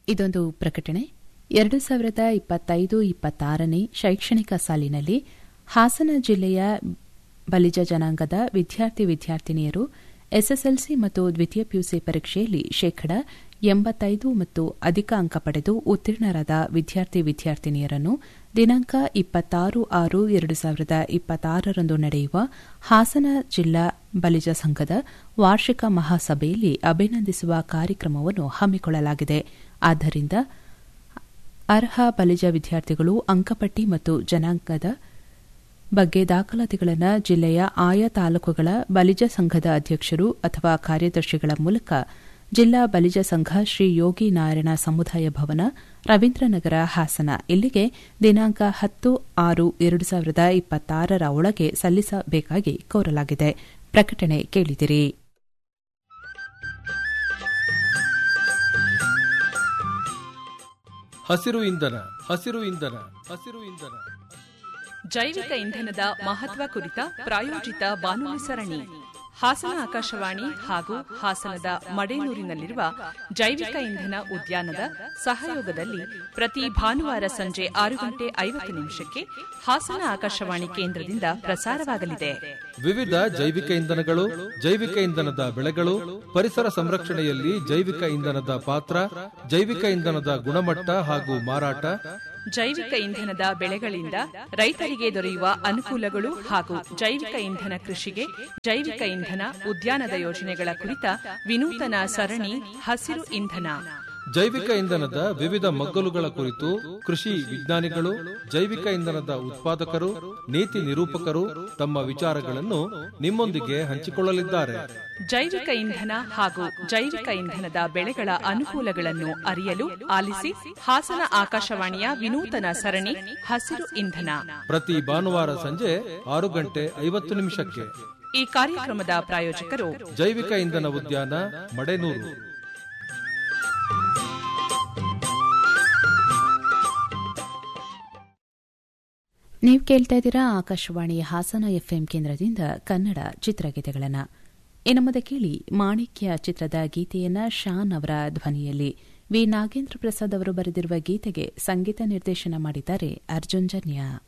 ಇದೊಂದು ಪ್ರಕಟಣೆ ಎರಡು ಸಾವಿರದ ಇಪ್ಪತ್ತೈದು ಇಪ್ಪತ್ತಾರನೇ ಶೈಕ್ಷಣಿಕ ಸಾಲಿನಲ್ಲಿ ಹಾಸನ ಜಿಲ್ಲೆಯ ಬಲಿಜ ಜನಾಂಗದ ವಿದ್ಯಾರ್ಥಿ ವಿದ್ಯಾರ್ಥಿನಿಯರು ಎಸ್ಎಸ್ಎಲ್ಸಿ ಮತ್ತು ದ್ವಿತೀಯ ಪಿಯುಸಿ ಪರೀಕ್ಷೆಯಲ್ಲಿ ಶೇಕಡ ಎಂಬತ್ತೈದು ಮತ್ತು ಅಧಿಕ ಅಂಕ ಪಡೆದು ಉತ್ತೀರ್ಣರಾದ ವಿದ್ಯಾರ್ಥಿ ವಿದ್ಯಾರ್ಥಿನಿಯರನ್ನು ದಿನಾಂಕ ಇಪ್ಪತ್ತಾರು ಆರು ಎರಡು ಸಾವಿರದ ಇಪ್ಪತ್ತಾರರಂದು ನಡೆಯುವ ಹಾಸನ ಜಿಲ್ಲಾ ಬಲಿಜ ಸಂಘದ ವಾರ್ಷಿಕ ಮಹಾಸಭೆಯಲ್ಲಿ ಅಭಿನಂದಿಸುವ ಕಾರ್ಯಕ್ರಮವನ್ನು ಹಮ್ಮಿಕೊಳ್ಳಲಾಗಿದೆ ಆದ್ದರಿಂದ ಅರ್ಹ ಬಲಿಜ ವಿದ್ಯಾರ್ಥಿಗಳು ಅಂಕಪಟ್ಟಿ ಮತ್ತು ಜನಾಂಗದ ಬಗ್ಗೆ ದಾಖಲಾತಿಗಳನ್ನು ಜಿಲ್ಲೆಯ ಆಯಾ ತಾಲೂಕುಗಳ ಬಲಿಜ ಸಂಘದ ಅಧ್ಯಕ್ಷರು ಅಥವಾ ಕಾರ್ಯದರ್ಶಿಗಳ ಮೂಲಕ ಜಿಲ್ಲಾ ಬಲಿಜ ಸಂಘ ಶ್ರೀ ಯೋಗಿ ನಾರಾಯಣ ಸಮುದಾಯ ಭವನ ರವೀಂದ್ರನಗರ ಹಾಸನ ಇಲ್ಲಿಗೆ ದಿನಾಂಕ ಹತ್ತು ಆರು ಎರಡು ಸಾವಿರದ ಇಪ್ಪತ್ತಾರರ ಒಳಗೆ ಸಲ್ಲಿಸಬೇಕಾಗಿ ಕೋರಲಾಗಿದೆ ಪ್ರಕಟಣೆ ಕೇಳಿದಿರಿ ಹಸಿರು ಇಂಧನ ಹಸಿರು ಇಂಧನ ಹಸಿರು ಇಂಧನ ಜೈವಿಕ ಇಂಧನದ ಮಹತ್ವ ಕುರಿತ ಪ್ರಾಯೋಜಿತ ಬಾನುಲಿ ಸರಣಿ ಹಾಸನ ಆಕಾಶವಾಣಿ ಹಾಗೂ ಹಾಸನದ ಮಡೇನೂರಿನಲ್ಲಿರುವ ಜೈವಿಕ ಇಂಧನ ಉದ್ಯಾನದ ಸಹಯೋಗದಲ್ಲಿ ಪ್ರತಿ ಭಾನುವಾರ ಸಂಜೆ ಆರು ಗಂಟೆ ಐವತ್ತು ನಿಮಿಷಕ್ಕೆ ಹಾಸನ ಆಕಾಶವಾಣಿ ಕೇಂದ್ರದಿಂದ ಪ್ರಸಾರವಾಗಲಿದೆ ವಿವಿಧ ಜೈವಿಕ ಇಂಧನಗಳು ಜೈವಿಕ ಇಂಧನದ ಬೆಳೆಗಳು ಪರಿಸರ ಸಂರಕ್ಷಣೆಯಲ್ಲಿ ಜೈವಿಕ ಇಂಧನದ ಪಾತ್ರ ಜೈವಿಕ ಇಂಧನದ ಗುಣಮಟ್ಟ ಹಾಗೂ ಮಾರಾಟ ಜೈವಿಕ ಇಂಧನದ ಬೆಳೆಗಳಿಂದ ರೈತರಿಗೆ ದೊರೆಯುವ ಅನುಕೂಲಗಳು ಹಾಗೂ ಜೈವಿಕ ಇಂಧನ ಕೃಷಿಗೆ ಜೈವಿಕ ಇಂಧನ ಉದ್ಯಾನದ ಯೋಜನೆಗಳ ಕುರಿತ ವಿನೂತನ ಸರಣಿ ಹಸಿರು ಇಂಧನ ಜೈವಿಕ ಇಂಧನದ ವಿವಿಧ ಮಗ್ಗಲುಗಳ ಕುರಿತು ಕೃಷಿ ವಿಜ್ಞಾನಿಗಳು ಜೈವಿಕ ಇಂಧನದ ಉತ್ಪಾದಕರು ನೀತಿ ನಿರೂಪಕರು ತಮ್ಮ ವಿಚಾರಗಳನ್ನು ನಿಮ್ಮೊಂದಿಗೆ ಹಂಚಿಕೊಳ್ಳಲಿದ್ದಾರೆ ಜೈವಿಕ ಇಂಧನ ಹಾಗೂ ಜೈವಿಕ ಇಂಧನದ ಬೆಳೆಗಳ ಅನುಕೂಲಗಳನ್ನು ಅರಿಯಲು ಆಲಿಸಿ ಹಾಸನ ಆಕಾಶವಾಣಿಯ ವಿನೂತನ ಸರಣಿ ಹಸಿರು ಇಂಧನ ಪ್ರತಿ ಭಾನುವಾರ ಸಂಜೆ ಆರು ಗಂಟೆ ಐವತ್ತು ನಿಮಿಷಕ್ಕೆ ಈ ಕಾರ್ಯಕ್ರಮದ ಪ್ರಾಯೋಜಕರು ಜೈವಿಕ ಇಂಧನ ಉದ್ಯಾನ ಮಡೆನೂರು ನೀವು ಕೇಳ್ತಾ ಇದ್ದೀರಾ ಆಕಾಶವಾಣಿ ಹಾಸನ ಎಫ್ಎಂ ಕೇಂದ್ರದಿಂದ ಕನ್ನಡ ಚಿತ್ರಗೀತೆಗಳನ್ನು ಇನ್ನು ಮುಂದೆ ಕೇಳಿ ಮಾಣಿಕ್ಯ ಚಿತ್ರದ ಗೀತೆಯನ್ನ ಶಾನ್ ಅವರ ಧ್ವನಿಯಲ್ಲಿ ವಿ ನಾಗೇಂದ್ರ ಪ್ರಸಾದ್ ಅವರು ಬರೆದಿರುವ ಗೀತೆಗೆ ಸಂಗೀತ ನಿರ್ದೇಶನ ಮಾಡಿದ್ದಾರೆ ಅರ್ಜುನ್ ಜನ್ಯ